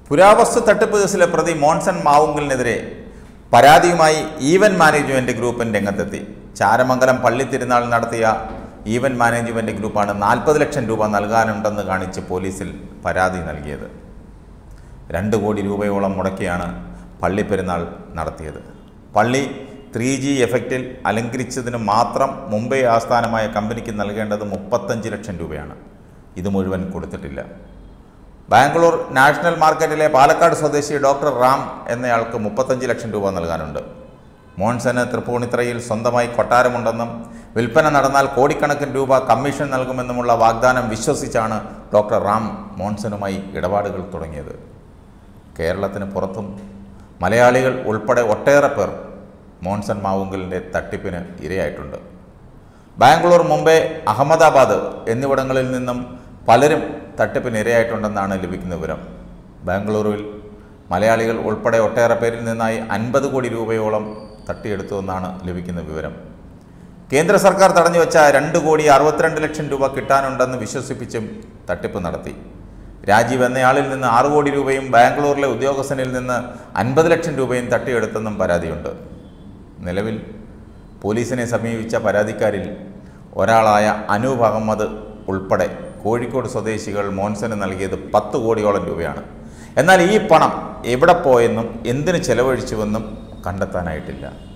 പുരാവസ്തു തട്ടിപ്പ് കേസിലെ പ്രതി മോൺസൺ മാവുങ്കലിനെതിരെ പരാതിയുമായി ഈവന്റ് മാനേജ്മെന്റ് ഗ്രൂപ്പിന് രംഗത്തെത്തി ചാരമംഗലം പള്ളി തിരുനാൾ നടത്തിയ ഈവന്റ് മാനേജ്മെന്റ് ഗ്രൂപ്പാണ് നാൽപ്പത് ലക്ഷം രൂപ നൽകാനുണ്ടെന്ന് കാണിച്ച് പോലീസിൽ പരാതി നൽകിയത് രണ്ട് കോടി രൂപയോളം മുടക്കിയാണ് പള്ളി പെരുന്നാൾ നടത്തിയത് പള്ളി ത്രീ ജി എഫക്റ്റിൽ അലങ്കരിച്ചതിന് മാത്രം മുംബൈ ആസ്ഥാനമായ കമ്പനിക്ക് നൽകേണ്ടത് മുപ്പത്തഞ്ച് ലക്ഷം രൂപയാണ് ഇത് മുഴുവൻ കൊടുത്തിട്ടില്ല ബാംഗ്ലൂർ നാഷണൽ മാർക്കറ്റിലെ പാലക്കാട് സ്വദേശി ഡോക്ടർ റാം എന്നയാൾക്ക് മുപ്പത്തഞ്ച് ലക്ഷം രൂപ നൽകാനുണ്ട് മോൺസന് തൃപ്പൂണിത്രയിൽ സ്വന്തമായി കൊട്ടാരമുണ്ടെന്നും വിൽപ്പന നടന്നാൽ കോടിക്കണക്കിന് രൂപ കമ്മീഷൻ നൽകുമെന്നുമുള്ള വാഗ്ദാനം വിശ്വസിച്ചാണ് ഡോക്ടർ റാം മോൺസനുമായി ഇടപാടുകൾ തുടങ്ങിയത് കേരളത്തിന് പുറത്തും മലയാളികൾ ഉൾപ്പെടെ ഒട്ടേറെ പേർ മോൺസൺ മാവുങ്കലിൻ്റെ തട്ടിപ്പിന് ഇരയായിട്ടുണ്ട് ബാംഗ്ലൂർ മുംബൈ അഹമ്മദാബാദ് എന്നിവിടങ്ങളിൽ നിന്നും പലരും തട്ടിപ്പിന് ഇരയായിട്ടുണ്ടെന്നാണ് ലഭിക്കുന്ന വിവരം ബാംഗ്ലൂരുവിൽ മലയാളികൾ ഉൾപ്പെടെ ഒട്ടേറെ പേരിൽ നിന്നായി അൻപത് കോടി രൂപയോളം തട്ടിയെടുത്തുവെന്നാണ് ലഭിക്കുന്ന വിവരം കേന്ദ്ര സർക്കാർ തടഞ്ഞു വെച്ച രണ്ട് കോടി അറുപത്തിരണ്ട് ലക്ഷം രൂപ കിട്ടാനുണ്ടെന്ന് വിശ്വസിപ്പിച്ചും തട്ടിപ്പ് നടത്തി രാജീവ് എന്നയാളിൽ നിന്ന് ആറ് കോടി രൂപയും ബാംഗ്ലൂരിലെ ഉദ്യോഗസ്ഥനിൽ നിന്ന് അൻപത് ലക്ഷം രൂപയും തട്ടിയെടുത്തെന്നും പരാതിയുണ്ട് നിലവിൽ പോലീസിനെ സമീപിച്ച പരാതിക്കാരിൽ ഒരാളായ അനൂപ് അഹമ്മദ് ഉൾപ്പെടെ കോഴിക്കോട് സ്വദേശികൾ മോൻസന് നൽകിയത് പത്ത് കോടിയോളം രൂപയാണ് എന്നാൽ ഈ പണം എവിടെ പോയെന്നും എന്തിനു ചെലവഴിച്ചുവെന്നും കണ്ടെത്താനായിട്ടില്ല